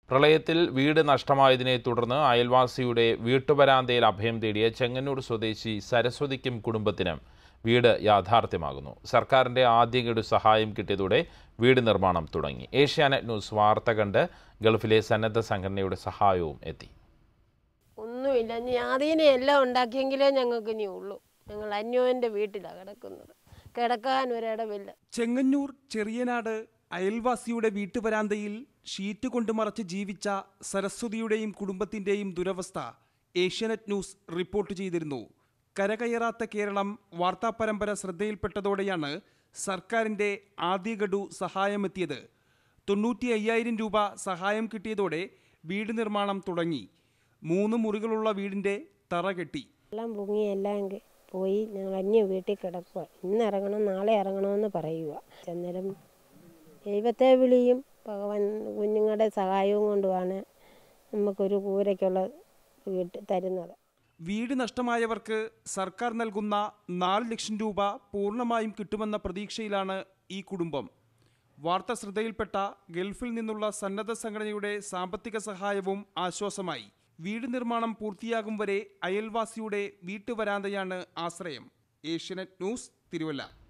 പ്രളയത്തിൽ വീട് നഷ്ടമായതിനെ തുടർന്ന് അയൽവാസിയുടെ വീട്ടുവരാന്തയിൽ അഭയം തേടിയ ചെങ്ങന്നൂർ സ്വദേശി സരസ്വതിക്കും കുടുംബത്തിനും വീട് യാഥാർത്ഥ്യമാകുന്നു സർക്കാരിന്റെ ആദ്യ ഗഡു സഹായം കിട്ടിയതോടെ വീട് നിർമ്മാണം തുടങ്ങി ഏഷ്യാനെറ്റ് ന്യൂസ് വാർത്ത കണ്ട് ഗൾഫിലെ സന്നദ്ധ സംഘടനയുടെ സഹായവും എത്തി ഒന്നുമില്ല ഇനി ആദ്യമേ എല്ലാം ഉണ്ടാക്കിയെങ്കിലേ ഞങ്ങൾക്ക് ഇനി ഉള്ളൂ ഞങ്ങൾ അന്യോൻ്റെ വീട്ടിലാണ് കിടക്കുന്നത് കിടക്കാൻ ഒരിടമില്ല ചെങ്ങന്നൂർ ചെറിയനാട് അയൽവാസിയുടെ വീട്ടുവരാന്തയിൽ ഷീറ്റ് കൊണ്ട് മറച്ച് ജീവിച്ച സരസ്വതിയുടെയും കുടുംബത്തിന്റെയും ദുരവസ്ഥ ഏഷ്യാനെറ്റ് ന്യൂസ് റിപ്പോർട്ട് ചെയ്തിരുന്നു കരകയറാത്ത കേരളം വാർത്താ പരമ്പര ശ്രദ്ധയിൽപ്പെട്ടതോടെയാണ് സർക്കാരിന്റെ ആദ്യ ഗഡു സഹായമെത്തിയത് തൊണ്ണൂറ്റി അയ്യായിരം രൂപ സഹായം കിട്ടിയതോടെ വീട് നിർമ്മാണം തുടങ്ങി മൂന്ന് മുറികളുള്ള വീടിന്റെ തറ കെട്ടി എല്ലാം പൊങ്ങി എല്ലാം കെ- പോയി ഞങ്ങൾ അന്യ വീട്ടിൽ കിടക്കുക ഇന്ന് ഇറങ്ങണം നാളെ ഇറങ്ങണമെന്ന് പറയുക അന്നേരം ദൈവത്തെ വിളിയും ഭഗവാൻ കുഞ്ഞുങ്ങളുടെ സഹായവും കൊണ്ടുമാണ് നമുക്കൊരു കൂരയ്ക്കുള്ള വീട്ട് തരുന്നത് വീട് നഷ്ടമായവർക്ക് സർക്കാർ നൽകുന്ന നാല് ലക്ഷം രൂപ പൂർണ്ണമായും കിട്ടുമെന്ന പ്രതീക്ഷയിലാണ് ഈ കുടുംബം വാർത്ത ശ്രദ്ധയിൽപ്പെട്ട ഗൾഫിൽ നിന്നുള്ള സന്നദ്ധ സംഘടനയുടെ സാമ്പത്തിക സഹായവും ആശ്വാസമായി വീട് നിർമ്മാണം പൂർത്തിയാകും വരെ അയൽവാസിയുടെ വീട്ടുവരാന്തയാണ് ആശ്രയം ഏഷ്യനെറ്റ് ന്യൂസ് തിരുവല്ല